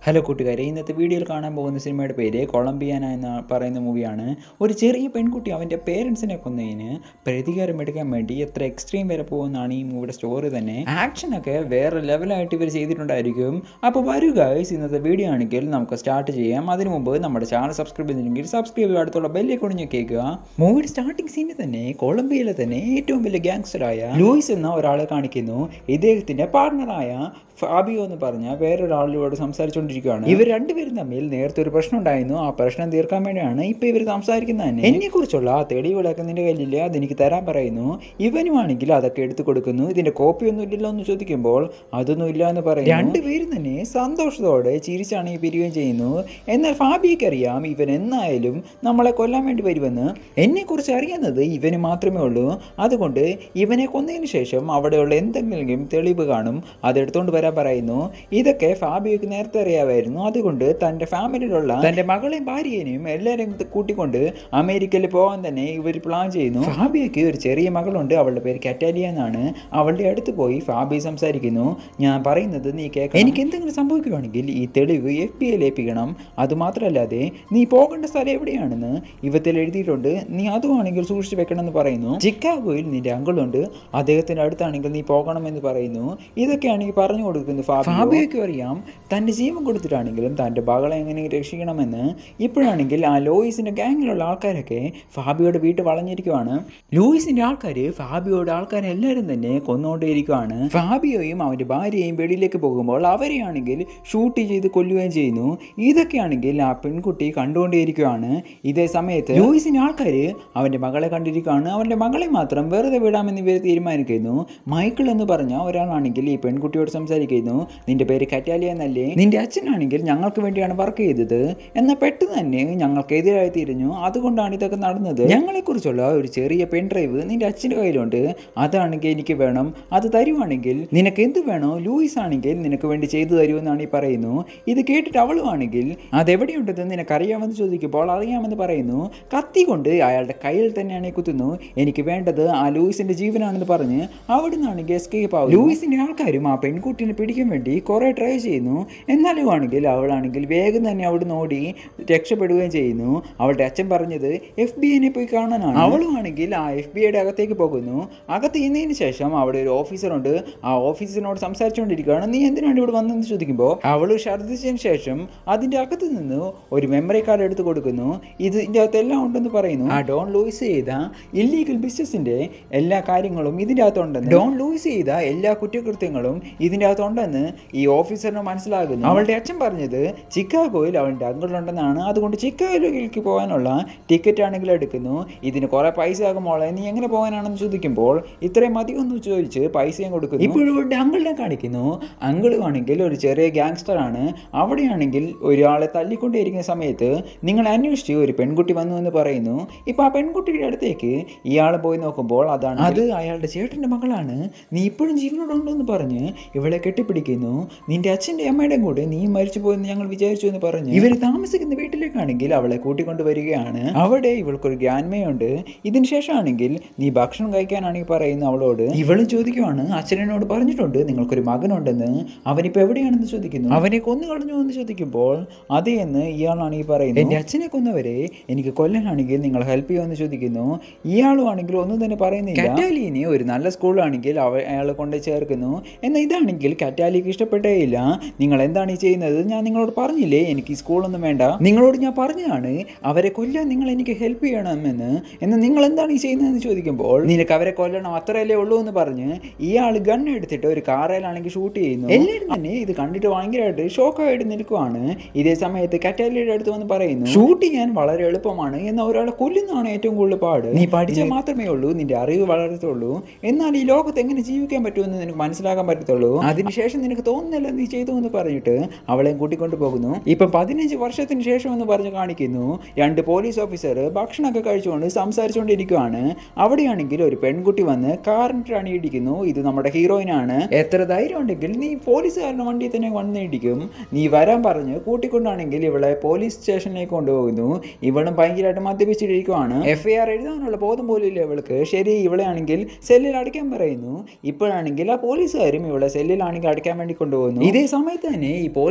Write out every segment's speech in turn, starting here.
hello കൂട്ടുകാരെ ഇന്നത്തെ വീഡിയോയിൽ കാണാൻ പോകുന്ന സിനിമയുടെ പേര് കൊളംബിയാന എന്ന പറയുന്ന മൂവിയാണ് ഒരു ചെറിയ പെൺകുട്ടി അവൻ്റെ പേരൻസിനെ കൊന്നതിന് പ്രതികാരം എടുക്കാൻ വേണ്ടി എത്ര എക്സ്ട്രീം വരെ പോകുന്നതാണ് ഈ മൂവിയുടെ സ്റ്റോറി തന്നെ ആക്ഷനൊക്കെ വേറെ ലെവലായിട്ട് ഇവർ ചെയ്തിട്ടുണ്ടായിരിക്കും അപ്പോൾ വരൂ ഗൈസ് ഇന്നത്തെ വീഡിയോ ആണെങ്കിൽ നമുക്ക് സ്റ്റാർട്ട് ചെയ്യാം അതിനു മുമ്പ് നമ്മുടെ ചാനൽ സബ്സ്ക്രൈബ് ചെയ്തില്ലെങ്കിൽ സബ്സ്ക്രൈബ് ചെയ്യുക അടുത്തുള്ള ബെല്ലെ കുടിഞ്ഞ് കേൾക്കുക മൂവിയുടെ സ്റ്റാർട്ടിംഗ് സീനിൽ തന്നെ കൊളംബിയയിലെ തന്നെ ഏറ്റവും വലിയ ഗാങ്സ്റ്ററായ ലൂയിസ് എന്ന ഒരാളെ കാണിക്കുന്നു ഇദ്ദേഹത്തിൻ്റെ പാർട്ണറായ ഫാബിയോ എന്ന് പറഞ്ഞ വേറൊരാളിനോട് സംസാരിച്ചുകൊണ്ടിരിക്കുകയാണ് ഇവർ രണ്ടുപേരും തമ്മിൽ നേരത്തെ ഒരു പ്രശ്നം ഉണ്ടായിരുന്നു ആ പ്രശ്നം തീർക്കാൻ വേണ്ടിയാണ് ഇപ്പൊ ഇവർ സംസാരിക്കുന്നത് തന്നെ എന്നെ കുറിച്ചുള്ള ആ തെളിവുകളൊക്കെ നിന്റെ കയ്യിലില്ല അതെനിക്ക് തരാൻ പറയുന്നു ഇവനുമാണെങ്കിൽ അതൊക്കെ എടുത്തു കൊടുക്കുന്നു ഇതിന്റെ കോപ്പി ഒന്നും ഇല്ലല്ലോ എന്ന് ചോദിക്കുമ്പോൾ അതൊന്നും ഇല്ല എന്ന് പറയും രണ്ടുപേരും തന്നെ സന്തോഷത്തോടെ ചിരിച്ചാണ് ഈ പിരിയുകയും ചെയ്യുന്നു എന്നാൽ ഫാബിയക്ക് അറിയാം ഇവൻ എന്നായാലും നമ്മളെ കൊല്ലാൻ വേണ്ടി വരുമെന്ന് എന്നെ കുറിച്ച് അറിയുന്നത് ഇവന് മാത്രമേ ഉള്ളൂ അതുകൊണ്ട് ഇവനെ കൊന്നതിന് ശേഷം അവിടെയുള്ള എന്തെങ്കിലും തെളിവ് കാണും അതെടുത്തോണ്ട് വരാൻ പറയുന്നു ഇതൊക്കെ ഫാബിയോക്ക് നേരത്തെ അറിയാമായിരുന്നു അതുകൊണ്ട് തൻ്റെ ഫാമിലിയിലുള്ള തൻ്റെ മകളെയും ഭാര്യയെയും എല്ലാവരെയും കൂട്ടിക്കൊണ്ട് അമേരിക്കയിൽ പോകാൻ തന്നെ ഇവർ പ്ലാൻ ചെയ്യുന്നു ഫാബിയോക്ക് ഒരു ചെറിയ മകളുണ്ട് അവളുടെ പേര് കറ്റാലിയ എന്നാണ് അവളുടെ അടുത്ത് പോയി ഫാബി സംസാരിക്കുന്നു ഞാൻ പറയുന്നത് നീ കേൾക്കണം എനിക്ക് എന്തെങ്കിലും സംഭവിക്കുകയാണെങ്കിൽ ഈ തെളിവ് എഫ് ബി ഐയിൽ ഏൽപ്പിക്കണം അതുമാത്രമല്ലാതെ നീ പോകേണ്ട സ്ഥലം എവിടെയാണെന്ന് ഇവത്തിൽ എഴുതിയിട്ടുണ്ട് നീ അതുമാണെങ്കിൽ സൂക്ഷിച്ചു വെക്കണമെന്ന് പറയുന്നു ചിക്കാഗോയിൽ നിന്റെ അങ്കിളുണ്ട് അദ്ദേഹത്തിന്റെ അടുത്താണെങ്കിൽ നീ പോകണമെന്ന് പറയുന്നു ഇതൊക്കെയാണെങ്കിൽ പറഞ്ഞു കൊടുക്കുന്നു ഫാബിയോയ്ക്കും അറിയാം തൻ്റെ ജീവൻ കൊടുത്തിട്ടാണെങ്കിലും തൻ്റെ മകളെ എങ്ങനെ രക്ഷിക്കണമെന്ന് ഇപ്പോഴാണെങ്കിൽ ആ ലോയിസിൻ്റെ ഗാങ്ങിലുള്ള ആൾക്കാരൊക്കെ ഫാബിയോയുടെ വീട്ടിൽ വളഞ്ഞിരിക്കുവാണ് ലൂയിസിൻ്റെ ആൾക്കാർ ഫാബിയോയുടെ ആൾക്കാരെ എല്ലാവരും തന്നെ കൊന്നുകൊണ്ടേയിരിക്കുവാണ് ഫാബിയോയും അവൻ്റെ ഭാര്യയും വെളിയിലേക്ക് പോകുമ്പോൾ അവരെയാണെങ്കിൽ ഷൂട്ട് ചെയ്ത് കൊല്ലുകയും ചെയ്യുന്നു ഇതൊക്കെയാണെങ്കിൽ ആ പെൺകുട്ടി കണ്ടുകൊണ്ടേയിരിക്കുവാണ് ഇതേ സമയത്ത് ലൂയിസിൻ്റെ ആൾക്കാർ അവൻ്റെ മകളെ കണ്ടിരിക്കുകയാണ് അവൻ്റെ മകളെ മാത്രം വെറുതെ വിടാമെന്ന് ഇവർ തീരുമാനിക്കുന്നു മൈക്കിൾ എന്ന് പറഞ്ഞ ഒരാളാണെങ്കിൽ ഈ പെൺകുട്ടിയോട് സംസാരിക്കുന്നു നിന്റെ പേര് കറ്റാലിയ എന്നല്ലേ നിന്റെ അച്ഛനാണെങ്കിൽ ഞങ്ങൾക്ക് വേണ്ടിയാണ് വർക്ക് ചെയ്തത് എന്നാൽ പെട്ടെന്ന് തന്നെ ഞങ്ങൾക്കെതിരായി തിരിഞ്ഞു അതുകൊണ്ടാണ് ഇതൊക്കെ നടന്നത് ഞങ്ങളെക്കുറിച്ചുള്ള ഒരു ചെറിയ പെൻ ഡ്രൈവ് നിന്റെ അച്ഛൻ്റെ കയ്യിലുണ്ട് അതാണെങ്കിൽ എനിക്ക് വേണം അത് തരുവാണെങ്കിൽ നിനക്ക് എന്ത് വേണോ ലൂയിസ് ആണെങ്കിൽ നിനക്ക് വേണ്ടി ചെയ്തു തരുമെന്നാണ് ഈ പറയുന്നു ഇത് കേട്ടിട്ട് അവളുമാണെങ്കിൽ അതെവിടെയുണ്ടെന്ന് നിനക്കറിയാമെന്ന് ചോദിക്കുമ്പോൾ അറിയാമെന്ന് പറയുന്നു കത്തി കൊണ്ട് അയാളുടെ കയ്യിൽ തന്നെയാണ് ഈ കുത്തുന്നു എനിക്ക് വേണ്ടത് ആ ലൂയിസിന്റെ ജീവനാണെന്ന് പറഞ്ഞ് അവിടെ നിന്നാണെങ്കിൽ എസ്കേപ്പ് ആവും ലൂയിസിന്റെ ആൾക്കാരും ആ പെൺകുട്ടിനെ പിടിക്കാൻ വേണ്ടി കുറെ ട്രൈ ചെയ്യുന്നു എന്നാലും ആണെങ്കിൽ അവളാണെങ്കിൽ വേഗം തന്നെ അവിടെ ഓടി രക്ഷപ്പെടുകയും ചെയ്യുന്നു അവളുടെ അച്ഛൻ പറഞ്ഞത് എഫ് ബി ഐനെ പോയി കാണാനാണ് അവളും ആണെങ്കിൽ ആ എഫ് ബി ഐയുടെ അകത്തേക്ക് പോകുന്നു അകത്ത് ഇന്നതിന് ശേഷം അവിടെ ഒരു ഓഫീസറുണ്ട് ആ ഓഫീസറിനോട് സംസാരിച്ചുകൊണ്ടിരിക്കുകയാണ് നീ എന്തിനാണ് ഇവിടെ വന്നതെന്ന് ചോദിക്കുമ്പോൾ അവൾ ഛർദ്ദിച്ചതിന് ശേഷം അതിന്റെ അകത്ത് നിന്ന് ഒരു മെമ്മറി കാർഡ് എടുത്ത് കൊടുക്കുന്നു ഇതിന്റെ അകത്ത് എല്ലാം ഉണ്ടെന്ന് പറയുന്നു ആ ഡോൺ ലൂയിസ് ചെയ്ത ഇല്ലീഗൽ ബിസിനസിന്റെ എല്ലാ കാര്യങ്ങളും ഇതിന്റെ അകത്തുണ്ടെന്ന് ഡോൺ ലൂയിസ് ചെയ്ത എല്ലാ കുറ്റകൃത്യങ്ങളും ഇതിന്റെ അകത്തുണ്ടെന്ന് ഈ ഓഫീസറിന് മനസ്സിലാകുന്നു അവളുടെ അച്ഛൻ പറഞ്ഞത് ചിക്കാഗോയിൽ അവളുടെ അങ്കിളുണ്ടെന്നാണ് അതുകൊണ്ട് ചിക്കാഗോയിലേക്ക് പോകാനുള്ള ടിക്കറ്റ് ആണെങ്കിൽ എടുക്കുന്നു ഇതിന് കുറെ പൈസ ആകുമോളെ നീ എങ്ങനെ പോകാനാണെന്ന് ചോദിക്കുമ്പോൾ ഇത്രയും മതിയോ എന്ന് ചോദിച്ച് പൈസയും കൊടുക്കുന്നു ഇപ്പോഴും ഇവളുടെ അങ്കിളിനെ കാണിക്കുന്നു അങ്കിളും ആണെങ്കിൽ ഒരു ചെറിയ ഗാങ്സ്റ്റർ ആണ് അവിടെയാണെങ്കിൽ ഒരാളെ തല്ലിക്കൊണ്ടേയിരിക്കുന്ന സമയത്ത് നിങ്ങൾ അന്വേഷിച്ച് ഒരു പെൺകുട്ടി വന്നു എന്ന് പറയുന്നു ഇപ്പൊ ആ പെൺകുട്ടിയുടെ അടുത്തേക്ക് ഇയാൾ പോയി നോക്കുമ്പോൾ അതാണ് അത് അയാളുടെ ചേട്ടന്റെ മകളാണ് നീ ഇപ്പോഴും ജീവനോടുണ്ടോ എന്ന് പറഞ്ഞ് ഇവളെ കെട്ടിപ്പിടിക്കുന്നു നിന്റെ അച്ഛൻ്റെ അമ്മയുടെയും കൂടെ നീ മരിച്ചു പോയെന്ന് ഞങ്ങൾ വിചാരിച്ചു എന്ന് പറഞ്ഞു ഇവർ താമസിക്കുന്ന വീട്ടിലേക്കാണെങ്കിൽ അവളെ കൂട്ടിക്കൊണ്ട് വരികയാണ് അവിടെ ഇവൾക്കൊരു ഗ്രാൻമയുണ്ട് ഇതിന് ശേഷമാണെങ്കിൽ നീ ഭക്ഷണം കഴിക്കാനാണെങ്കിൽ പറയുന്നു അവളോട് ഇവളും ചോദിക്കുവാണ് അച്ഛനോട് പറഞ്ഞിട്ടുണ്ട് നിങ്ങൾക്കൊരു മകനുണ്ടെന്ന് അവനിപ്പോൾ എവിടെയാണെന്ന് ചോദിക്കുന്നു അവനെ കൊന്നു കളഞ്ഞു എന്ന് ചോദിക്കുമ്പോൾ അതെ എന്ന് ഇയാളാണ് ഈ പറയുന്നത് എൻ്റെ അച്ഛനെ കൊന്നവരെ എനിക്ക് കൊല്ലാനാണെങ്കിൽ നിങ്ങൾ ഹെൽപ്പ് ചെയ്യുമെന്ന് ചോദിക്കുന്നു ഇയാളും ആണെങ്കിൽ ഒന്നും തന്നെ പറയുന്നില്ല കറ്റാലിനെ ഒരു നല്ല സ്കൂളാണെങ്കിൽ അവ അയാളെ കൊണ്ട് ചേർക്കുന്നു എന്നാൽ ഇതാണെങ്കിൽ കറ്റാലിക്ക് ഇഷ്ടപ്പെട്ടേയില്ല നിങ്ങൾ എന്താണ് ഈ ചെയ്യുന്നത് ഞാൻ നിങ്ങളോട് പറഞ്ഞില്ലേ എനിക്ക് ഈ സ്കൂളൊന്നും വേണ്ട നിങ്ങളോട് ഞാൻ പറഞ്ഞതാണ് അവരെ കൊല്ലാൻ നിങ്ങൾ എനിക്ക് ഹെൽപ്പ് ചെയ്യണമെന്ന് എന്നാൽ നിങ്ങൾ എന്താണ് ഈ ചെയ്യുന്നതെന്ന് ചോദിക്കുമ്പോൾ നിനക്ക് അവരെ കൊല്ലണം അത്രയല്ലേ ഉള്ളൂ എന്ന് പറഞ്ഞ് ഇയാൾ ഗൺ എടുത്തിട്ട് ഒരു കാറയിലാണെങ്കിൽ ഷൂട്ട് ചെയ്യുന്നു എല്ലാവരും തന്നെ ഇത് കണ്ടിട്ട് ഭയങ്കരമായിട്ട് ഷോക്കായിട്ട് നിൽക്കുവാണ് ഇതേ സമയത്ത് കറ്റാലിയുടെ അടുത്ത് വന്ന് പറയുന്നു ഷൂട്ട് ചെയ്യാൻ വളരെ എളുപ്പമാണ് എന്നാൽ ഒരാളെ കൊല്ലുന്നതാണ് ഏറ്റവും കൂടുതൽ പാട് നീ പഠിച്ചാൽ മാത്രമേ ഉള്ളൂ നിന്റെ അറിവ് വളരത്തുള്ളൂ എന്നാൽ ഈ ലോകത്ത് എങ്ങനെ ജീവിക്കാൻ പറ്റുമെന്ന് നിനക്ക് മനസ്സിലാക്കാൻ പറ്റത്തുള്ളൂ അതിനുശേഷം നിനക്ക് തോന്നുന്നില്ല നീ ചെയ്തു എന്ന് പറഞ്ഞിട്ട് അവളെ കൂട്ടിക്കൊണ്ട് പോകുന്നു ഇപ്പം പതിനഞ്ച് വർഷത്തിന് ശേഷം എന്ന് പറഞ്ഞ് കാണിക്കുന്നു രണ്ട് പോലീസ് ഓഫീസർ ഭക്ഷണമൊക്കെ കഴിച്ചുകൊണ്ട് സംസാരിച്ചുകൊണ്ടിരിക്കുകയാണ് അവിടെയാണെങ്കിൽ ഒരു പെൺകുട്ടി വന്ന് കാറിൻ്റെ അണിയിടിക്കുന്നു ഇത് നമ്മുടെ ഹീറോയിനാണ് എത്ര ധൈര്യം ഉണ്ടെങ്കിൽ നീ പോലീസുകാരൻ്റെ വണ്ടിയിൽ തന്നെ വന്നിടിക്കും നീ വരാൻ പറഞ്ഞ് കൂട്ടിക്കൊണ്ടാണെങ്കിൽ ഇവളെ പോലീസ് സ്റ്റേഷനിലേക്ക് കൊണ്ടുപോകുന്നു ഇവളും ഭയങ്കരമായിട്ട് മദ്യപിച്ചിരിക്കുവാണ് എഫ് ഐ ആർ എഴുതാനുള്ള ബോധം പോലും ഇല്ല ഇവൾക്ക് ശരി ഇവളെ ആണെങ്കിൽ സെല്ലിൽ അടയ്ക്കാൻ പറയുന്നു ഇപ്പോഴാണെങ്കിൽ ആ പോലീസുകാരും ഇവളെ സെല്ലിലാണെങ്കിൽ അടയ്ക്കാൻ വേണ്ടി കൊണ്ടുപോകുന്നു ഇതേ സമയത്ത് തന്നെ ഈ പോലീസ്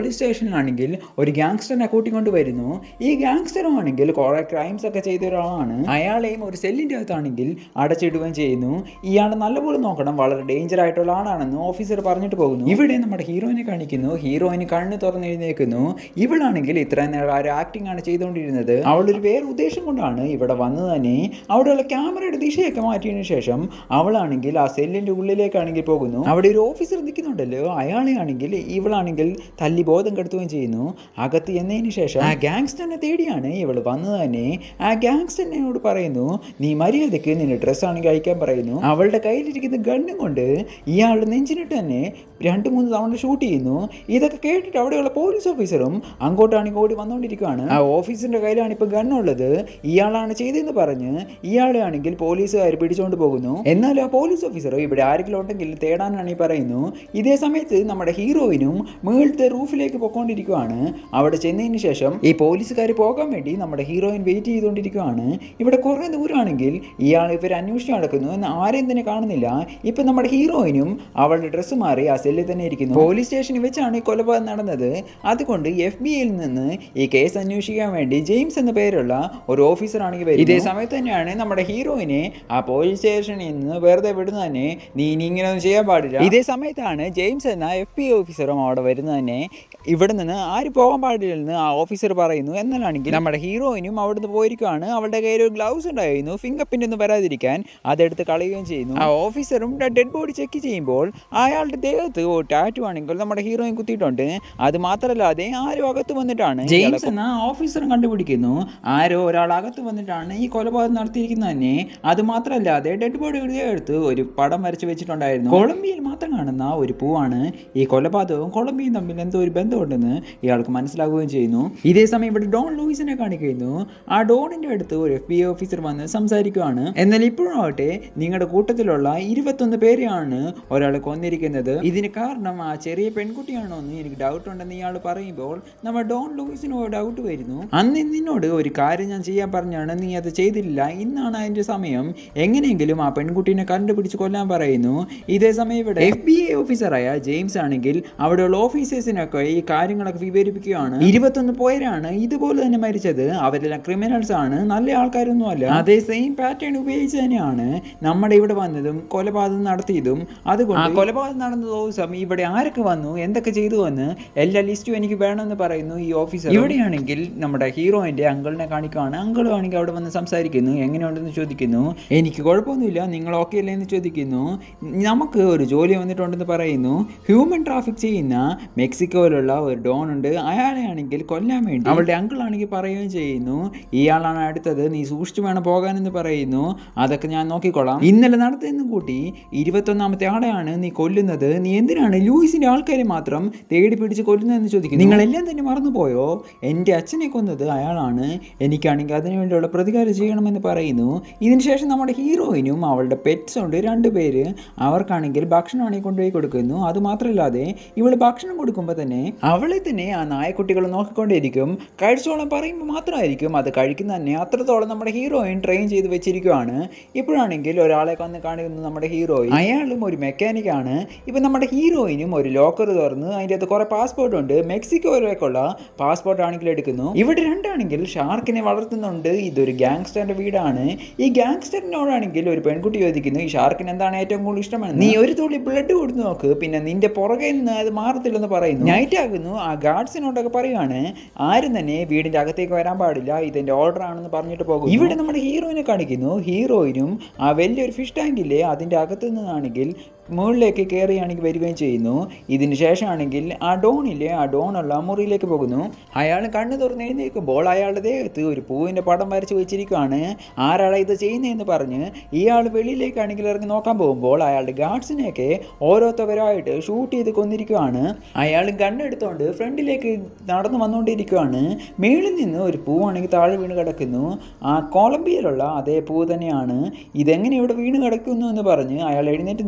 പോലീസ് സ്റ്റേഷനിലാണെങ്കിൽ ഒരു ഗ്യാങ്സ്റ്ററിനെ കൂട്ടിക്കൊണ്ട് വരുന്നു ഈ ഗ്യാങ്സ്റ്ററും ആണെങ്കിൽ കുറെ ക്രൈംസ് ഒക്കെ ചെയ്ത ഒരാളാണ് അയാളെയും ഒരു സെല്ലിൻ്റെ അകത്താണെങ്കിൽ അടച്ചിടുകയും ചെയ്യുന്നു ഇയാളെ നല്ലപോലെ നോക്കണം വളരെ ഡേഞ്ചർ ആയിട്ടുള്ള ആളാണെന്ന് ഓഫീസർ പറഞ്ഞിട്ട് പോകുന്നു ഇവിടെ നമ്മുടെ ഹീറോയിനെ കാണിക്കുന്നു ഹീറോയിന് കണ്ണ് തുറന്ന് എഴുന്നേക്കുന്നു ഇവളാണെങ്കിൽ ഇത്ര നേരം ആ ആക്ടിംഗ് ആണ് ചെയ്തുകൊണ്ടിരുന്നത് അവളൊരു വേറെ ഉദ്ദേശം കൊണ്ടാണ് ഇവിടെ വന്നത് തന്നെ അവിടെയുള്ള ക്യാമറയുടെ ദിശയൊക്കെ മാറ്റിയതിനു ശേഷം അവളാണെങ്കിൽ ആ സെല്ലിന്റെ ഉള്ളിലേക്കാണെങ്കിൽ പോകുന്നു അവിടെ ഒരു ഓഫീസർ നിൽക്കുന്നുണ്ടല്ലോ അയാളെ ആണെങ്കിൽ ഇവളാണെങ്കിൽ തല്ലി ബോധം കെടുത്തുകയും ചെയ്യുന്നു അകത്ത് എന്നതിന് ശേഷം ആ ഗാങ്സ്റ്ററിനെ തേടിയാണ് ഇവൾ വന്നത് തന്നെ ആ ഗാങ്സ്റ്ററിനോട് പറയുന്നു നീ മര്യാദയ്ക്ക് നിന്റെ ഡ്രസ്സ് ആണെങ്കിൽ അയക്കാൻ പറയുന്നു അവളുടെ കയ്യിലിരിക്കുന്ന ഗണ്ണും കൊണ്ട് ഇയാളുടെ നെഞ്ചിനിട്ട് തന്നെ രണ്ട് മൂന്ന് തവണ ഷൂട്ട് ചെയ്യുന്നു ഇതൊക്കെ കേട്ടിട്ട് അവിടെയുള്ള പോലീസ് ഓഫീസറും അങ്ങോട്ടാണെങ്കിൽ ഓടി വന്നുകൊണ്ടിരിക്കുകയാണ് ആ ഓഫീസറിന്റെ കയ്യിലാണ് ഇപ്പൊ ഗണ്ണുള്ളത് ഇയാളാണ് ചെയ്തതെന്ന് പറഞ്ഞ് ഇയാളെ ആണെങ്കിൽ പോലീസുകാർ പിടിച്ചുകൊണ്ട് പോകുന്നു എന്നാൽ ആ പോലീസ് ഓഫീസർ ഇവിടെ ആരെങ്കിലും ഉണ്ടെങ്കിൽ തേടാനാണ് ഈ പറയുന്നു ഇതേ സമയത്ത് നമ്മുടെ ഹീറോയിനും മുകളിലത്തെ റൂഫിലേക്ക് പൊക്കോണ്ടിരിക്കുകയാണ് അവിടെ ചെന്നതിന് ശേഷം ഈ പോലീസുകാർ പോകാൻ വേണ്ടി നമ്മുടെ ഹീറോയിൻ വെയിറ്റ് ചെയ്തുകൊണ്ടിരിക്കുകയാണ് ഇവിടെ കുറേ ദൂരമാണെങ്കിൽ ഇയാൾ ഇവർ അന്വേഷിച്ച് നടക്കുന്നു എന്ന് ആരെയും തന്നെ കാണുന്നില്ല ഇപ്പൊ നമ്മുടെ ഹീറോയിനും അവളുടെ ഡ്രസ്സ് മാറി ആ സെല്ലിൽ തന്നെ ഇരിക്കുന്നു പോലീസ് സ്റ്റേഷനിൽ വെച്ചാണ് ഈ കൊലപാതകം നടന്നത് അതുകൊണ്ട് എഫ് ബി ഐയിൽ നിന്ന് ഈ കേസ് അന്വേഷിക്കാൻ വേണ്ടി ജെയിംസ് എന്ന പേരുള്ള ഒരു ഓഫീസർ ആണെങ്കിൽ വരും ഇതേ സമയത്ത് തന്നെയാണ് നമ്മുടെ ഹീറോയിനെ ആ പോലീസ് സ്റ്റേഷനിൽ നിന്ന് വെറുതെ വിടുന്നത് തന്നെ നീ ഇനി ഇങ്ങനെ ഒന്നും ചെയ്യാൻ പാടില്ല ഇതേ സമയത്താണ് ജെയിംസ് എന്ന എഫ് ബി ഐ ഓഫീസറും അവിടെ വരുന്നത് തന്നെ ഇവിടെ നിന്ന് ആരും പോകാൻ പാടില്ലെന്ന് ആ ഓഫീസർ പറയുന്നു എന്നാലാണെങ്കിൽ നമ്മുടെ ഹീറോയിനും അവിടുന്ന് പോയിരിക്കുകയാണ് അവളുടെ കയ്യിൽ ഒരു ഗ്ലൗസ് ഉണ്ടായിരുന്നു ഫിംഗർ പ്രിന്റ് ഒന്നും വരാതിരിക്കാൻ അതെടുത്ത് കളയുകയും ചെയ്യുന്നു ആ ഓഫീസറും ഡെഡ് ബോഡി ചെക്ക് ചെയ്യുമ്പോൾ അയാളുടെ ദേഹത്ത് ഒരു ടാറ്റു ആണെങ്കിൽ നമ്മുടെ ഹീറോയിൻ കുത്തിയിട്ടുണ്ട് അത് മാത്രമല്ലാതെ ആരോ അകത്ത് വന്നിട്ടാണ് ജെയിംസ് എന്ന ഓഫീസറും കണ്ടുപിടിക്കുന്നു ആരോ ഒരാൾ അകത്ത് വന്നിട്ടാണ് ഈ കൊലപാതകം നടത്തിയിരിക്കുന്നത് തന്നെ അത് മാത്രമല്ലാതെ ഡെഡ് ബോഡി എടുത്ത് ഒരു പടം വരച്ച് വെച്ചിട്ടുണ്ടായിരുന്നു കൊളംബിയയിൽ മാത്രം കാണുന്ന ഒരു പൂവാണ് ഈ കൊലപാതകവും കൊളംബിയയും തമ്മിൽ എന്തോ ഒരു ബന്ധമുണ്ടെന്ന് ഇയാൾക്ക് മനസ്സിലാവുകയും ചെയ്യുന്നു ഇതേ സമയം ഇവിടെ ഡോൺ ലൂയിസിനെ കാണിക്കുന്നു ആ ഡോണിന്റെ അടുത്ത് ഒരു എഫ് ബി ഐ ഓഫീസർ വന്ന് സംസാരിക്കുകയാണ് എന്നാൽ ഇപ്പോഴാവട്ടെ നിങ്ങളുടെ കൂട്ടത്തിലുള്ള ഇരുപത്തൊന്ന് പേരെയാണ് ഒരാൾ കൊന്നിരിക്കുന്നത് ഇതിന് കാരണം ആ ചെറിയ പെൺകുട്ടിയാണോ എന്ന് എനിക്ക് ഡൗട്ട് ഉണ്ടെന്ന് ഇയാൾ പറയുമ്പോൾ നമ്മൾ ഡോൺ ലൂയിസിന് ഡൗട്ട് വരുന്നു അന്ന് നിന്നോട് ഒരു കാര്യം ഞാൻ ചെയ്യാൻ പറഞ്ഞാണ് നീ അത് ചെയ്തില്ല ഇന്നാണ് അതിന്റെ സമയം എങ്ങനെയെങ്കിലും ആ പെൺകുട്ടീനെ കണ്ടുപിടിച്ച് കൊല്ലാൻ പറയുന്നു ഇതേ സമയം ഇവിടെ എഫ് ബി ഐ ഓഫീസറായ ജെയിംസ് ആണെങ്കിൽ അവിടെയുള്ള ഓഫീസേഴ്സിനൊക്കെ ഈ കാര്യങ്ങളൊക്കെ വിവരിപ്പിക്കുകയാണ് ഇരുപത്തൊന്ന് പേരാണ് ഇതുപോലെ തന്നെ മരിച്ചത് അവരെല്ലാം ക്രിമിനൽസ് ആണ് നല്ല ആൾക്കാരൊന്നും അല്ല അതേ സെയിം പാറ്റേൺ ഉപയോഗിച്ച് തന്നെയാണ് നമ്മുടെ ഇവിടെ വന്നതും കൊലപാതകം നടത്തിയതും അതുകൊണ്ട് ആ കൊലപാതകം നടന്ന ദിവസം ഇവിടെ ആരൊക്കെ വന്നു എന്തൊക്കെ ചെയ്തു എന്ന് എല്ലാ ലിസ്റ്റും എനിക്ക് വേണമെന്ന് പറയുന്നു ഈ ഓഫീസർ ഇവിടെയാണെങ്കിൽ നമ്മുടെ ഹീറോയിന്റെ അങ്കിളിനെ കാണിക്കുകയാണ് അങ്കിളും ആണെങ്കിൽ അവിടെ വന്ന് സംസാരിക്കുന്നു എങ്ങനെയുണ്ടെന്ന് ചോദിക്കുന്നു എനിക്ക് കുഴപ്പമൊന്നുമില്ല നിങ്ങൾ ഓക്കെ അല്ലേ എന്ന് ചോദിക്കുന്നു നമുക്ക് ഒരു ജോലി വന്നിട്ടുണ്ടെന്ന് പറയുന്നു ഹ്യൂമൻ ട്രാഫിക് ചെയ്യുന്ന മെക്സിക്കോയിലുള്ള ഒരു ഡോൺ ഉണ്ട് അയാളെ ആണെങ്കിൽ കൊല്ലാൻ വേണ്ടി അവളുടെ അങ്കിൾ ആണെങ്കിൽ പറയുകയും ചെയ്യുന്നു ഇയാളാണ് അടുത്തത് നീ സൂക്ഷിച്ചു വേണം പോകാനെന്ന് പറയുന്നു അതൊക്കെ ഞാൻ നോക്കിക്കൊള്ളാം ഇന്നലെ നടത്തിയെന്ന് കൂട്ടി ഇരുപത്തൊന്നാമത്തെ ആളെയാണ് നീ കൊല്ലുന്നത് നീ എന്തിനാണ് ലൂയിസിന്റെ ആൾക്കാരെ മാത്രം തേടി പിടിച്ച് കൊല്ലുന്നതെന്ന് ചോദിക്കുന്നു നിങ്ങളെല്ലാം തന്നെ മറന്നുപോയോ എൻ്റെ അച്ഛനെ കൊന്നത് അയാളാണ് എനിക്കാണെങ്കിൽ അതിനു വേണ്ടിയുള്ള പ്രതികാരം ചെയ്യണമെന്ന് പറയുന്നു ഇതിന് ശേഷം നമ്മുടെ ഹീറോയിനും അവളുടെ പെറ്റ്സ് ഉണ്ട് രണ്ടുപേര് അവർക്കാണെങ്കിൽ ഭക്ഷണമാണെങ്കിൽ കൊണ്ടുപോയി കൊടുക്കുന്നു അത് മാത്രമല്ലാതെ ഇവള് ഭക്ഷണം കൊടുക്കുമ്പോൾ തന്നെ അവളെ തന്നെ ആ നായക്കുട്ടികൾ നോക്കിക്കൊണ്ടേയിരിക്കും കഴിച്ചോളം പറയുമ്പോൾ മാത്രമായിരിക്കും അത് കഴിക്കുന്ന തന്നെ അത്രത്തോളം നമ്മുടെ ഹീറോയിൻ ട്രെയിൻ ചെയ്ത് വെച്ചിരിക്കുകയാണ് ഇപ്പോഴാണെങ്കിൽ ഒരാളെ വന്ന് കാണിക്കുന്നു നമ്മുടെ ഹീറോയിൻ അയാളും ഒരു മെക്കാനിക്കാണ് ഇപ്പം നമ്മുടെ ഹീറോയിനും ഒരു ലോക്കർ തുറന്ന് അതിൻ്റെ അകത്ത് കുറേ പാസ്പോർട്ട് ഉണ്ട് മെക്സിക്കോയിലേക്കുള്ള പാസ്പോർട്ട് ആണെങ്കിൽ എടുക്കുന്നു ഇവിടെ രണ്ടാണെങ്കിൽ ഷാർക്കിനെ വളർത്തുന്നുണ്ട് ഇതൊരു ഗ്യാങ്സ്റ്ററിന്റെ വീടാണ് ഈ ഗ്യാങ്സ്റ്ററിനോടാണെങ്കിൽ ഒരു പെൺകുട്ടി ചോദിക്കുന്നു ഈ ഷാർക്കിന് എന്താണ് ഏറ്റവും കൂടുതൽ ഇഷ്ടമാണ് നീ ഒരു തുള്ളി ബ്ലഡ് കൊടുത്തു നോക്ക് പിന്നെ നിന്റെ പുറകെ നിന്ന് അത് മാറത്തില്ലെന്ന് പറയുന്നു നൈറ്റ് ആകുന്നു ആ ഗാർഡ്സിനോടൊക്കെ പറയുകയാണ് ആരും തന്നെ വീടിന്റെ അകത്തേക്ക് വരാൻ പാടില്ല ഇതിന്റെ ഓർഡർ ആണെന്ന് പറഞ്ഞിട്ട് പോകും ഇവിടെ നമ്മുടെ ഹീറോയിനെ കാണിക്കുന്നു ഹീറോയിനും ആ വലിയൊരു ഫിഷ് ടാങ്കില്ലേ അതിന്റെ അകത്ത് നിന്നാണെങ്കിൽ മുകളിലേക്ക് കയറിയാണെങ്കിൽ വരികയും ചെയ്യുന്നു ഇതിന് ശേഷമാണെങ്കിൽ ആ ഡോണില്ലേ ആ ഡോണുള്ള മുറിയിലേക്ക് പോകുന്നു അയാൾ കണ്ണു തുറന്ന് എഴുന്നേൽക്കുമ്പോൾ അയാളുടെ ദേഹത്ത് ഒരു പൂവിൻ്റെ പടം വരച്ച് വെച്ചിരിക്കുകയാണ് ആരാളെ ഇത് ചെയ്യുന്നതെന്ന് പറഞ്ഞ് ഇയാൾ വെളിയിലേക്കാണെങ്കിൽ ഇറങ്ങി നോക്കാൻ പോകുമ്പോൾ അയാളുടെ ഗാർഡ്സിനെയൊക്കെ ഓരോരുത്തവരായിട്ട് ഷൂട്ട് ചെയ്ത് കൊന്നിരിക്കുകയാണ് അയാൾ ഗണ്ണെടുത്തോണ്ട് ഫ്രണ്ടിലേക്ക് നടന്നു വന്നുകൊണ്ടിരിക്കുകയാണ് മേളിൽ നിന്ന് ഒരു പൂവാണെങ്കിൽ താഴെ വീണ് കിടക്കുന്നു ആ കൊളംബിയയിലുള്ള അതേ പൂ തന്നെയാണ് ഇതെങ്ങനെ ഇവിടെ വീണ് കിടക്കുന്നു എന്ന് പറഞ്ഞ് അയാൾ എഴുന്നേറ്റ് നോക്കുമ്പോൾ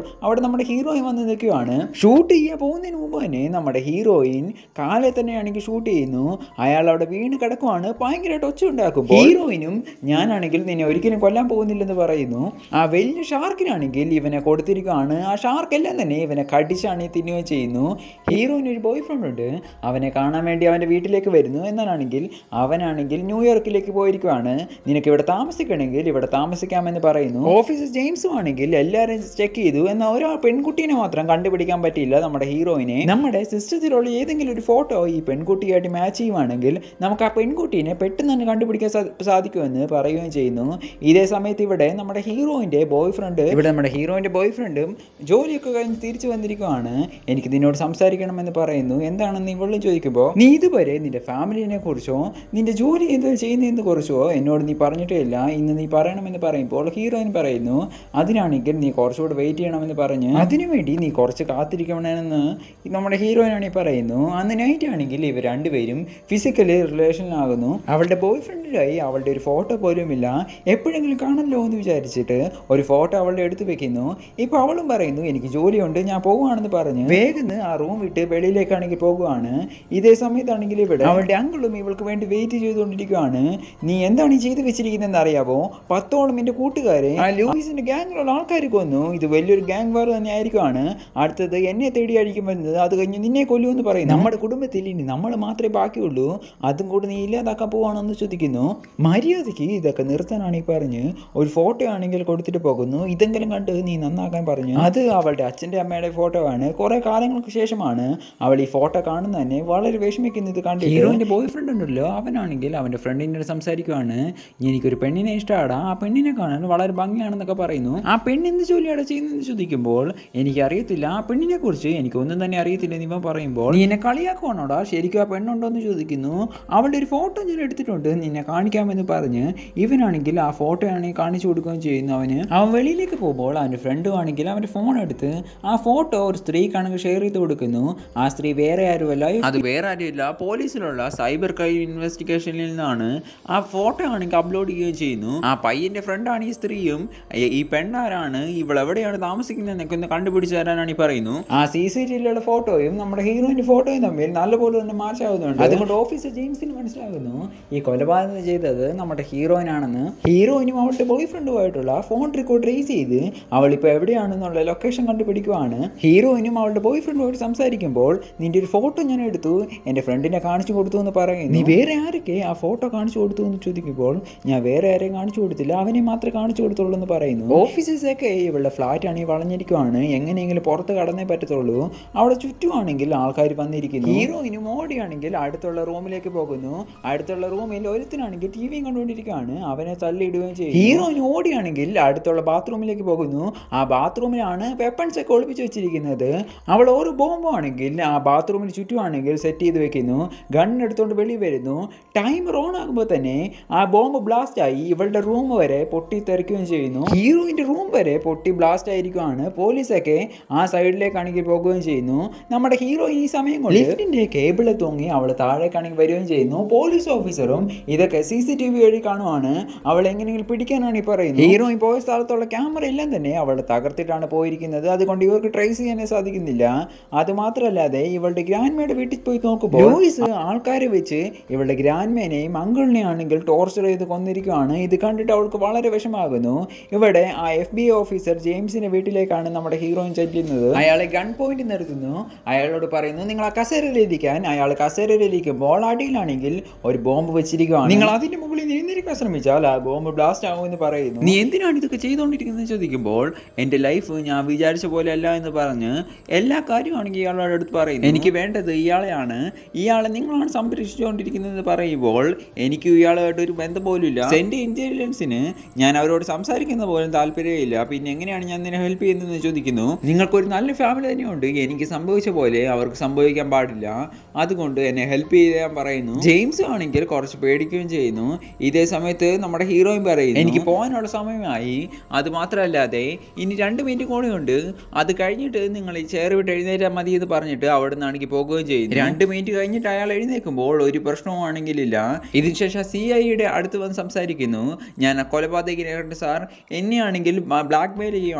അവിടെ നമ്മുടെ ഹീറോയിൻ വന്ന് നിൽക്കുകയാണ് ഷൂട്ട് ചെയ്യാൻ പോകുന്നതിന് മുമ്പ് തന്നെ നമ്മുടെ ഹീറോയിൻ കാലെ തന്നെയാണെങ്കിൽ ഷൂട്ട് ചെയ്യുന്നു അയാൾ അവിടെ വീണ് കിടക്കുവാണ് ഭയങ്കരമായിട്ട് ഒച്ച ഉണ്ടാക്കും ഹീറോയിനും ഞാനാണെങ്കിൽ നിന്നെ ഒരിക്കലും കൊല്ലാൻ പോകുന്നില്ലെന്ന് പറയുന്നു ആ വലിയ ഷാർക്കിനാണെങ്കിൽ ഇവനെ കൊടുത്തിരിക്കുകയാണ് ആ ഷാർക്ക് എല്ലാം തന്നെ ഇവനെ കടിച്ചാണ് തിന്നുകയും ചെയ്യുന്നു ഹീറോയിന് ഒരു ബോയ് ഫ്രണ്ട് ഉണ്ട് അവനെ കാണാൻ വേണ്ടി അവൻ്റെ വീട്ടിലേക്ക് വരുന്നു എന്നാണെങ്കിൽ അവനാണെങ്കിൽ ന്യൂയോർക്കിലേക്ക് പോയിരിക്കുവാണ് നിനക്ക് ഇവിടെ താമസിക്കണമെങ്കിൽ ഇവിടെ താമസിക്കാമെന്ന് പറയുന്നു ഓഫീസർ ജെയിംസും ആണെങ്കിൽ എല്ലാവരും ചെക്ക് ചെയ്തു എന്നാൽ ഒരാൾ പെൺകുട്ടീനെ മാത്രം കണ്ടുപിടിക്കാൻ പറ്റിയില്ല നമ്മുടെ ഹീറോയിനെ നമ്മുടെ സിസ്റ്റത്തിലുള്ള ഏതെങ്കിലും ഒരു ഫോട്ടോ ഈ പെൺകുട്ടിയായിട്ട് മാച്ച് ചെയ്യുവാണെങ്കിൽ നമുക്ക് ആ പെൺകുട്ടീനെ പെട്ടെന്ന് തന്നെ കണ്ടുപിടിക്കാൻ സാ- സാധിക്കുമെന്ന് പറയുകയും ചെയ്യുന്നു ഇതേ സമയത്ത് ഇവിടെ നമ്മുടെ ഹീറോയിൻ്റെ ബോയ് ഫ്രണ്ട് ഇവിടെ നമ്മുടെ ഹീറോയിൻ്റെ ബോയ് ഫ്രണ്ടും ജോലിയൊക്കെ കഴിഞ്ഞ് തിരിച്ചു വന്നിരിക്കുവാണ് എനിക്ക് നിന്നോട് സംസാരിക്കണമെന്ന് പറയുന്നു എന്താണെന്ന് ഇവളും ചോദിക്കുമ്പോൾ നീ ഇതുവരെ നിന്റെ ഫാമിലിനെ കുറിച്ചോ നിന്റെ ജോലി എന്ത് ചെയ്യുന്നതിനെ കുറിച്ചോ എന്നോട് നീ പറഞ്ഞിട്ടേ ഇല്ല ഇന്ന് നീ പറയണമെന്ന് പറയുമ്പോൾ ഹീറോയിൻ പറയുന്നു അതിനാണെങ്കിൽ നീ കുറച്ചുകൂടെ വെയിറ്റ് ചെയ്യണമെന്ന് പറഞ്ഞ് അതിനുവേണ്ടി നീ കുറച്ച് കാത്തിരിക്കണമെന്ന് നമ്മുടെ ഹീറോയിനാണെങ്കിൽ പറയുന്നു അന്ന് നൈറ്റ് ആണെങ്കിൽ ഇവർ രണ്ടുപേരും ഫിസിക്കലി റിലേഷനിലാകുന്നു അവളുടെ ബോയ് ഫ്രണ്ടിലായി അവളുടെ ഒരു ഫോട്ടോ പോലുമില്ല എപ്പോഴെങ്കിലും കാണല്ലോ എന്ന് വിചാരിച്ചിട്ട് ഒരു ഫോട്ടോ അവളുടെ എടുത്ത് വെക്കുന്നു ഇപ്പോൾ അവളും പറയുന്നു എനിക്ക് ജോലിയുണ്ട് ഞാൻ പോവുകയാണെന്ന് പറഞ്ഞ് വേഗം ആ റൂം വിട്ട് വെളിയിലേക്കാണെങ്കിൽ പോകുവാണ് ഇതേ സമയത്താണെങ്കിൽ ഇവിടെ അവളുടെ അങ്കിളും ഇവൾക്ക് വേണ്ടി വെയിറ്റ് ചെയ്തുകൊണ്ടിരിക്കുകയാണ് നീ എന്താണ് ഈ ചെയ്ത് വെച്ചിരിക്കുന്നതെന്ന് അറിയാവോ പത്തോളം എൻ്റെ കൂട്ടുകാരെ ആ ലൂയിസിന്റെ ഗ്യാങ്ങിലുള്ള ആൾക്കാർ കൊന്നു ഇത് വലിയൊരു ഗ്യാങ് വാർ തന്നെ ആയിരിക്കുവാണ് അടുത്തത് എന്നെ തേടി അടിക്കും വരുന്നത് അത് കഴിഞ്ഞ് നിന്നെ കൊല്ലുമെന്ന് പറയും നമ്മുടെ കുടുംബത്തിൽ ഇനി നമ്മൾ മാത്രമേ ബാക്കിയുള്ളൂ അതും കൂടി നീ ഇല്ലാതാക്കാൻ പോവാണെന്ന് ചോദിക്കുന്നു മര്യാദയ്ക്ക് ഇതൊക്കെ നിർത്താനാണ് ഈ പറഞ്ഞ് ഒരു ഫോട്ടോ ആണെങ്കിൽ കൊടുത്തിട്ട് പോകുന്നു ഇതെങ്കിലും കണ്ട് നീ നന്നാക്കാൻ പറഞ്ഞു അത് അവളുടെ അച്ഛൻ്റെ അമ്മയുടെ ഫോട്ടോ ആണ് കുറെ കാലങ്ങൾക്ക് ശേഷമാണ് അവൾ ഈ ഫോട്ടോ കാണുന്ന തന്നെ വളരെ വിഷമിക്കുന്നത് കണ്ട് ഹീറോയിൻ്റെ ബോയ് ഫ്രണ്ട് ഉണ്ടല്ലോ അവനാണെങ്കിൽ അവൻ്റെ ഫ്രണ്ടിനോട് സംസാരിക്കുവാണ് എനിക്കൊരു പെണ്ണിനെ ഇഷ്ടമാണ് ആ പെണ്ണിനെ കാണാൻ വളരെ ഭംഗിയാണെന്നൊക്കെ പറയുന്നു ആ പെണ്ണ് എന്ത് ജോലിയാണ് ചെയ്യുന്നതെന്ന് ചോദിക്കുമ്പോൾ എനിക്ക് അറിയത്തില്ല ആ പെണ്ണിനെ കുറിച്ച് എനിക്ക് ഒന്നും തന്നെ അറിയത്തില്ല എന്ന് ഇവൻ പറയുമ്പോൾ നീ എന്നെ കളിയാക്കുവാണോടാ ശരിക്കും ആ പെണ്ണുണ്ടോ എന്ന് ചോദിക്കുന്നു അവളുടെ ഒരു ഫോട്ടോ ഞാൻ എടുത്തിട്ടുണ്ട് നിന്നെ കാണിക്കാമെന്ന് പറഞ്ഞ് ഇവനാണെങ്കിൽ ആ ഫോട്ടോ ആണെങ്കിൽ കാണിച്ചു കൊടുക്കുകയും ചെയ്യുന്നു അവന് അവൻ വെളിയിലേക്ക് പോകുമ്പോൾ അവൻ്റെ ഫ്രണ്ടും ആണെങ്കിൽ അവൻ്റെ ഫോൺ എടുത്ത് ആ ഫോട്ടോ ഒരു സ്ത്രീക്കാണെങ്കിൽ ഷെയർ ചെയ്ത് കൊടുക്കുന്നു ആ സ്ത്രീ വേറെ ആരുമല്ല അത് വേറെ ആരുമില്ല പോലീസിലുള്ള സൈബർ ക്രൈം ഇൻവെസ്റ്റിഗേഷനിൽ നിന്നാണ് ആ ഫോട്ടോ ആണെങ്കിൽ അപ്ലോഡ് ചെയ്യുകയും ചെയ്യുന്നു ആ പയ്യന്റെ ഫ്രണ്ടാണ് ഈ സ്ത്രീയും ഈ- ഈ പെണ്ണാരാണ് ഇവൾ എവിടെയാണ് താമസിക്കുന്നതെന്നൊക്കെ ഒന്ന് കണ്ടുപിടിച്ച് തരാനാണ് ഈ പറയുന്നു ആ സി സി ടി വിയിലുള്ള ഫോട്ടോയും നമ്മുടെ ഹീറോയിന്റെ ഫോട്ടോയും തമ്മിൽ നല്ലപോലെ തന്നെ മാച്ച് ആവുന്നുണ്ട് അതുകൊണ്ട് ഓഫീസർ ജെയിംസിന് മനസ്സിലാകുന്നു ഈ കൊലപാതകം ചെയ്തത് നമ്മുടെ ഹീറോയിനാണെന്ന് ഹീറോയിനും അവളുടെ ബോയ് ഫ്രണ്ടുമായിട്ടുള്ള ഫോൺ റെക്കോർഡ് ട്രേസ് ചെയ്ത് അവൾ ഇപ്പോൾ എവിടെയാണെന്നുള്ള ലൊക്കേഷൻ കണ്ടുപിടിക്കുവാണ് ഹീറോയിനും അവളുടെ ബോയ് ഫ്രണ്ടുമായിട്ട് സംസാരിക്കുമ്പോൾ നിന്റെ ഒരു ഫോട്ടോ ഞാൻ എടുത്തു എൻ്റെ ഫ്രണ്ടിനെ കാണിച്ചു കൊടുത്തു എന്ന് പറയുന്നു നീ വേറെ ആരൊക്കെ ആ ഫോട്ടോ കാണിച്ചു കൊടുത്തു എന്ന് ചോദിക്കുമ്പോൾ ഞാൻ വേറെ ആരെയും കാണിച്ചു കൊടുത്തില്ല അവനെ മാത്രമേ കാണിച്ചു കൊടുത്തുള്ളൂ എന്ന് പറയുന്നു ഓഫീസേഴ്സൊക്കെ ഇവളുടെ ഫ്ലാറ്റ് ആണെങ്കിൽ വളഞ്ഞിരിക്കുവാണ് എങ്ങനെയെങ്കിലും പുറത്ത് കടന്നേ പറ്റത്തുള്ളൂ അവിടെ ചുറ്റുമാണെങ്കിൽ ആൾക്കാർ വന്നിരിക്കുന്നു ഹീറോയിനും ഓടിയാണെങ്കിൽ അടുത്തുള്ള റൂമിലേക്ക് പോകുന്നു അടുത്തുള്ള റൂമിൽ ഒരുത്തനാണെങ്കിൽ ടി വിയും കണ്ടുകൊണ്ടിരിക്കുകയാണ് അവനെ തള്ളിയിടുകയും ചെയ്യും ഹീറോയിന് ഓടിയാണെങ്കിൽ അടുത്തുള്ള ബാത്റൂമിലേക്ക് പോകുന്നു ആ ബാത്റൂമിലാണ് വെപ്പൺസ് ഒക്കെ ഒളിപ്പിച്ച് വെച്ചിരിക്കുന്നത് അവൾ ഒരു ബോംബ് ആണെങ്കിൽ ആ ബാത്റൂമിന് ചുറ്റുമാണെങ്കിൽ സെറ്റ് ചെയ്ത് വെക്കുന്നു ഗൺ എടുത്തുകൊണ്ട് വെളി വരുന്നു ടൈമർ ഓൺ ആകുമ്പോൾ തന്നെ ആ ബോംബ് ബ്ലാസ്റ്റ് ആയി ഇവളുടെ റൂം വരെ പൊട്ടി തെറിക്കുകയും ചെയ്യുന്നു ഹീറോയിന്റെ റൂം വരെ പൊട്ടി ബ്ലാസ്റ്റ് ആയിരിക്കുവാണ് പോലീസൊക്കെ ആ സൈഡിലേക്കാണെങ്കിൽ പോകുകയും ചെയ്യുന്നു നമ്മുടെ ഹീറോയിൻ ഈ സമയം കൊണ്ട് ലിഫ്റ്റിന്റെ കേബിള് തൂങ്ങി അവൾ താഴേക്കാണെങ്കിൽ വരികയും ചെയ്യുന്നു പോലീസ് ഓഫീസറും ഇതൊക്കെ സി സി ടി വി വഴി കാണുവാണ് അവൾ എങ്ങനെയെങ്കിലും പിടിക്കാനാണ് ഈ പറയുന്നത് ഹീറോയിൻ പോയ സ്ഥലത്തുള്ള ക്യാമറ എല്ലാം തന്നെ അവൾ തകർത്തിട്ടാണ് പോയിരിക്കുന്നത് അതുകൊണ്ട് ഇവർക്ക് ട്രേസ് ചെയ്യാനേ സാധിക്കുന്നില്ല അത് മാത്രമല്ലാതെ ഇവളുടെ ഗ്രാൻഡ്മയുടെ വീട്ടിൽ പോയി നോക്കുമ്പോൾ ലൂയിസ് ആൾക്കാരെ വെച്ച് ഇവളുടെ ഗ്രാൻഡ്മേനെയും അങ്കിളിനെ ആണെങ്കിൽ ടോർച്ചർ ചെയ്ത് കൊന്നിരിക്കുകയാണ് ഇത് കണ്ടിട്ട് അവൾക്ക് വളരെ വിഷമാകുന്നു ഇവിടെ ആ എഫ് ബി ഓഫീസർ ജെയിംസിന്റെ വീട്ടിലേക്കാണ് നമ്മുടെ ഹീറോയിൻ ചെല്ലുന്നത് അയാളെ ഗൺ പോയിന്റ് നിർത്തുന്നു അയാളോട് പറയുന്നു നിങ്ങൾ ആ കസേരയിലിരിക്കാൻ അയാൾ കസേരയിലിരിക്കുമ്പോൾ അടിയിലാണെങ്കിൽ ഒരു ബോംബ് വെച്ചിരിക്കുകയാണ് നിങ്ങൾ അതിന്റെ മുകളിൽ എഴുന്നേരിക്കാൻ ശ്രമിച്ചാൽ ആ ബോംബ് ബ്ലാസ്റ്റ് ആകുമെന്ന് പറയുന്നു നീ എന്തിനാണ് ഇതൊക്കെ ചെയ്തുകൊണ്ടിരിക്കുന്നത് ചോദിക്കുമ്പോൾ എൻ്റെ ലൈഫ് ഞാൻ വിചാരിച്ച പോലെ അല്ല എന്ന് പറഞ്ഞ് എല്ലാ കാര്യമാണെങ്കിൽ ഇയാളോട് അടുത്ത് പറയുന്നു എനിക്ക് വേണ്ടത് ഇയാളെയാണ് ഇയാളെ നിങ്ങളാണ് സംരക്ഷിച്ചുകൊണ്ടിരിക്കുന്നത് പറയുമ്പോൾ എനിക്ക് ഇയാളുമായിട്ട് ഒരു ബന്ധം പോലും ഇല്ല എൻ്റെ ഇന്റലിജൻസിന് ഞാൻ അവരോട് സംസാരിക്കുന്ന പോലും താല്പര്യമില്ല പിന്നെ എങ്ങനെയാണ് ഞാൻ നിന്നെ ഹെൽപ്പ് ചെയ്യുന്നതെന്ന് ചോദിക്കുന്നു നിങ്ങൾക്കൊരു നല്ല ഫാമിലി തന്നെയുണ്ട് എനിക്ക് സംഭവിച്ച പോലെ അവർക്ക് സംഭവിക്കാൻ പാടില്ല അതുകൊണ്ട് എന്നെ ഹെൽപ്പ് ചെയ്യാൻ പറയുന്നു ജെയിംസ് ആണെങ്കിൽ കുറച്ച് പേടിക്കുകയും ചെയ്യുന്നു ഇതേ സമയത്ത് നമ്മുടെ ഹീറോയും പറയുന്നു എനിക്ക് പോകാനുള്ള സമയമായി അത് മാത്രമല്ലാതെ ഇനി രണ്ട് മിനിറ്റ് കൂടെയുണ്ട് അത് കഴിഞ്ഞിട്ട് നിങ്ങൾ ഈ ചെയർ വിട്ട് എഴുന്നേറ്റാൽ മതി എന്ന് പറഞ്ഞിട്ട് അവിടെ നിന്നാണെങ്കിൽ പോകുകയും ചെയ്യുന്നു രണ്ട് മിനിറ്റ് കഴിഞ്ഞിട്ട് അയാൾ എഴുന്നേൽക്കുമ്പോൾ ഒരു പ്രശ്നവും ആണെങ്കിലില്ല ഇതിന് ശേഷം സി ഐയുടെ അടുത്ത് വന്ന് സംസാരിക്കുന്നു ഞാൻ കൊലപാതകിനെ സാർ എന്നെയാണെങ്കിൽ ബ്ലാക്ക് മെയിൽ ചെയ്യുവാണ് എൻ്റെ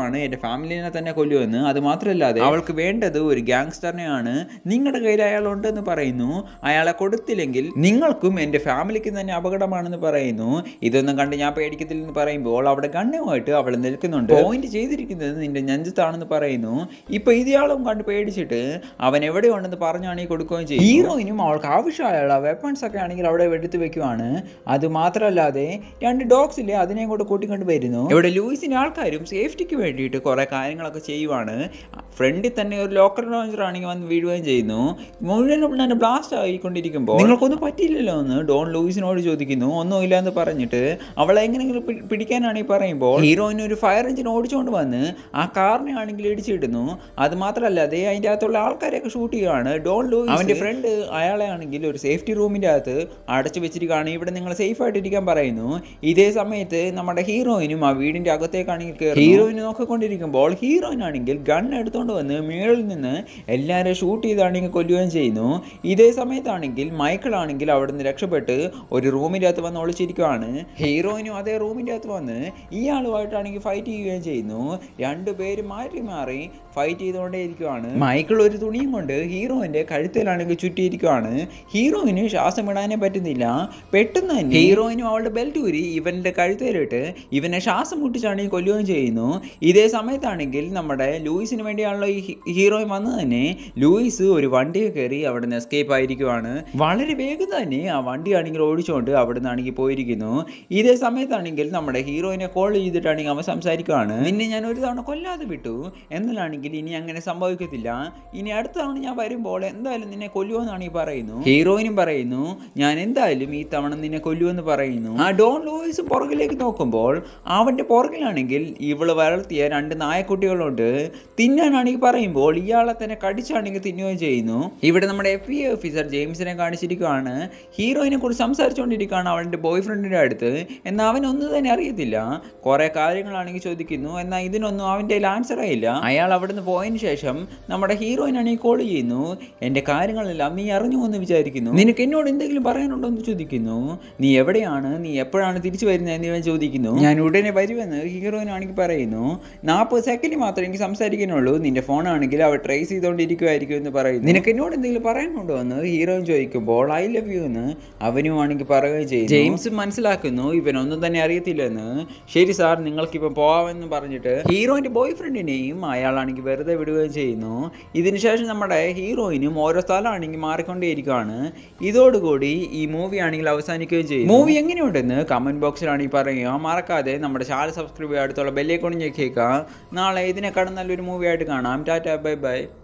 ഫാമിലിനെ തന്നെ കൊല്ലുമെന്ന് അത് മാത്രമല്ലാതെ അവൾക്ക് വേണ്ടത് ഒരു ഗ്യാങ്സ്റ്ററിനെയാണ് നിങ്ങളുടെ കയ്യിൽ അയാളുണ്ടെന്ന് പറയുന്നു അയാളെ കൊടുത്തില്ലെങ്കിൽ നിങ്ങൾക്കും എൻ്റെ ഫാമിലിക്കും തന്നെ അപകടമാണെന്ന് പറയുന്നു ഇതൊന്നും കണ്ട് ഞാൻ പേടിക്കത്തില്ലെന്ന് പറയുമ്പോൾ അവിടെ ഗണ്യമായിട്ട് അവൾ നിൽക്കുന്നുണ്ട് പോയിന്റ് ചെയ്തിരിക്കുന്നത് നിന്റെ നെഞ്ചത്താണെന്ന് പറയുന്നു ഇപ്പൊ ഇയാളും കണ്ട് പേടിച്ചിട്ട് അവൻ എവിടെ ഉണ്ടെന്ന് പറഞ്ഞാണ് ഈ കൊടുക്കുകയും ചെയ്യും ഹീറോയിനും അവൾക്ക് ആവശ്യമായുള്ള വെപ്പൺസ് ഒക്കെ ആണെങ്കിൽ അവിടെ എടുത്തു വെക്കുവാണ് അത് മാത്രമല്ലാതെ രണ്ട് ഡോഗ്സ് ഇല്ലേ അതിനെയും കൂടെ കൂട്ടിക്കൊണ്ട് വരുന്നു ഇവിടെ ലൂയിസിന്റെ ആൾക്കാരും സേഫ്റ്റിക്ക് വേണ്ടിയിട്ട് കുറെ കാര്യങ്ങളൊക്കെ ചെയ്യുവാണ് ഫ്രണ്ടിൽ തന്നെ ഒരു ലോക്കർ ലോഞ്ചർ ആണെങ്കിൽ വന്ന് വീഴുകയും ചെയ്യുന്നു മുഴുവനും തന്നെ ബ്ലാസ്റ്റ് ആയിക്കൊണ്ടിരിക്കുമ്പോൾ നിങ്ങൾക്കൊന്നും പറ്റിയില്ലല്ലോ എന്ന് ഡോൺ ലൂയിസിനോട് ചോദിക്കുന്നു ഒന്നുമില്ല എന്ന് പറഞ്ഞിട്ട് അവളെ എങ്ങനെയെങ്കിലും പി- പിടിക്കാനാണ് ഈ പറയുമ്പോൾ ഹീറോയിന് ഒരു ഫയർ എഞ്ചിൻ ഓടിച്ചുകൊണ്ട് വന്ന് ആ കാറിനെ ആണെങ്കിൽ ഇടിച്ചിടുന്നു അത് മാത്രമല്ല അതേ അതിൻ്റെ അകത്തുള്ള ആൾക്കാരെയൊക്കെ ഷൂട്ട് ചെയ്യുകയാണ് ഡോൺ ലൂയിസ് അവൻ്റെ ഫ്രണ്ട് അയാളെ ആണെങ്കിൽ ഒരു സേഫ്റ്റി റൂമിൻ്റെ അകത്ത് അടച്ചു വെച്ചിരിക്കുകയാണ് ഇവിടെ നിങ്ങൾ സേഫ് ആയിട്ടിരിക്കാൻ പറയുന്നു ഇതേ സമയത്ത് നമ്മുടെ ഹീറോയിനും ആ വീടിൻ്റെ അകത്തേക്കാണെങ്കിൽ കയറി ഹീറോയിന് നോക്കിക്കൊണ്ടിരിക്കുമ്പോൾ ഹീറോയിൻ ആണെങ്കിൽ ഗൺ എടുത്തുകൊണ്ട് വന്ന് മേളിൽ നിന്ന് എല്ലാവരെയും ഷൂട്ട് ചെയ്താണെങ്കിൽ കൊല്ലുകയും ചെയ്യുന്നു ഇതേ സമയത്താണെങ്കിൽ മൈക്കിൾ ആണെങ്കിൽ അവിടെ നിന്ന് രക്ഷപ്പെട്ട് ഒരു റൂമിൻ്റെ അകത്ത് വന്ന് ഒളിച്ചിരിക്കുകയാണ് ഹീറോയിനും അതേ റൂമിൻ്റെ അകത്ത് വന്ന് ഇയാളുമായിട്ടാണെങ്കിൽ ഫൈറ്റ് ചെയ്യുകയും ചെയ്യുന്നു രണ്ടുപേരും മാറി മാറി ഫൈറ്റ് ചെയ്തുകൊണ്ടേ ഇരിക്കുവാണ് മൈക്കിൾ ഒരു തുണിയും കൊണ്ട് ഹീറോയിൻ്റെ കഴുത്തിലാണെങ്കിൽ ചുറ്റിയിരിക്കുവാണ് ഹീറോയിന് ശ്വാസം ഇടാനേ പറ്റുന്നില്ല പെട്ടെന്ന് തന്നെ ഹീറോയിനും അവളുടെ ബെൽറ്റ് ഊരി ഇവൻ്റെ കഴുത്തേലിട്ട് ഇവനെ ശ്വാസം മുട്ടിച്ചാണ് ഈ കൊല്ലുകയും ചെയ്യുന്നു ഇതേ സമയത്താണെങ്കിൽ നമ്മുടെ ലൂയിസിന് വേണ്ടിയാണല്ലോ ഈ ഹി- ഹീറോയിൻ വന്നത് തന്നെ ലൂയിസ് ഒരു വണ്ടിയിൽ കയറി അവിടെ നിന്ന് എസ്കേപ്പ് ആയിരിക്കുവാണ് വളരെ വേഗം തന്നെ ആ വണ്ടി ആണെങ്കിൽ ഓടിച്ചുകൊണ്ട് അവിടെ നിന്നാണെങ്കിൽ പോയിരിക്കുന്നു ഇതേ സമയത്താണെങ്കിൽ നമ്മുടെ ഹീറോയിനെ കോൾ ചെയ്തിട്ടാണെങ്കിൽ അവൻ സംസാരിക്കുവാണ് നിന്നെ ഞാൻ ഒരു തവണ കൊല്ലാതെ വിട്ടു എന്നാലാണെങ്കിൽ ഇനി അങ്ങനെ സംഭവിക്കത്തില്ല ഇനി അടുത്ത തവണ ഞാൻ വരുമ്പോൾ എന്തായാലും നിന്നെ കൊല്ലുമെന്നാണ് ഈ പറയുന്നു ഹീറോയിനും പറയുന്നു ഞാൻ എന്തായാലും ഈ തവണ നിന്നെ കൊല്ലുമെന്ന് പറയുന്നു ആ ഡോൺ ലൂയിസ് പുറകിലേക്ക് നോക്കുമ്പോൾ അവന്റെ പുറകിലാണെങ്കിൽ ഇവള് വളർത്തിയ രണ്ട് നായക്കുട്ടികളുണ്ട് തിന്നാനാണെങ്കിൽ പറയുമ്പോൾ ഇയാളെ തന്നെ കടിച്ചാണെങ്കിൽ തിന്നുകയും ചെയ്യുന്നു ഇവിടെ നമ്മുടെ എഫ് ബി ഓഫീസർ ജെയിംസിനെ കാണിച്ചിരിക്കുകയാണ് ഹീറോയിനെ കുറിച്ച് സംസാരിച്ചുകൊണ്ടിരിക്കുകയാണ് അവളുടെ ബോയ് ഫ്രണ്ടിൻ്റെ അടുത്ത് എന്നാൽ അവനൊന്നും തന്നെ അറിയത്തില്ല കുറേ കാര്യങ്ങളാണെങ്കിൽ ചോദിക്കുന്നു എന്നാൽ ഇതിനൊന്നും അവൻ്റെ ആൻസർ ആയില്ല അയാൾ അവിടുന്ന് പോയതിന് ശേഷം നമ്മുടെ ഹീറോയിനാണെങ്കിൽ കോൾ ചെയ്യുന്നു എൻ്റെ കാര്യങ്ങളെല്ലാം നീ അറിഞ്ഞു എന്ന് വിചാരിക്കുന്നു നിനക്ക് എന്നോട് എന്തെങ്കിലും പറയാനുണ്ടോ എന്ന് ചോദിക്കുന്നു നീ എവിടെയാണ് നീ എപ്പോഴാണ് തിരിച്ചു വരുന്നത് എന്നിവൻ ചോദിക്കുന്നു ഞാൻ ഉടനെ വരുമെന്ന് ഹീറോയിനാണെങ്കിൽ പറയുന്നു നാൽപ്പത് സെക്കൻഡ് മാത്രമേ എനിക്ക് സംസാരിക്കാനുള്ളൂ നിന്റെ ഫോണാണെങ്കിൽ അവ ട്രേസ് ചെയ്തുകൊണ്ടിരിക്കുമായിരിക്കും എന്ന് പറയുന്നു നിനക്ക് എന്നോട് എന്തെങ്കിലും പറയാനുണ്ടോ എന്ന് ഹീറോയിൻ ചോദിക്കുമ്പോൾ ഐ ലവ് യു എന്ന് അവനും ആണെങ്കിൽ പറയുകയും ചെയ്യും ജെയിംസ് മനസ്സിലാക്കുന്നു ഇവനൊന്നും തന്നെ അറിയത്തില്ലെന്ന് ശരി സാർ നിങ്ങൾക്കിപ്പം പോവാമെന്ന് പറഞ്ഞിട്ട് ഹീറോയിന്റെ ബോയ് ഫ്രണ്ടിനെയും അയാളാണെങ്കിൽ വെറുതെ വിടുകയും ചെയ്യുന്നു ഇതിനുശേഷം നമ്മുടെ ഹീറോയിനും ഓരോ സ്ഥലമാണെങ്കിൽ മാറിക്കൊണ്ടേയിരിക്കുകയാണ് ഇതോടുകൂടി ഈ മൂവി ആണെങ്കിൽ അവസാനിക്കുകയും ചെയ്യും മൂവി എങ്ങനെയുണ്ടെന്ന് കമന്റ് ബോക്സിലാണെങ്കിൽ പറയുക മറക്കാതെ നമ്മുടെ ചാനൽ സബ്സ്ക്രൈബ് ചെയ്യുക അടുത്തുള്ള ബെല്ലേക്കൊണ്ട് ഞെക്കിയേക്കുക നാളെ ഇതിനെക്കാളും നല്ലൊരു മൂവി ആയിട്ട് കാണാം ടാറ്റ ബൈ ബൈ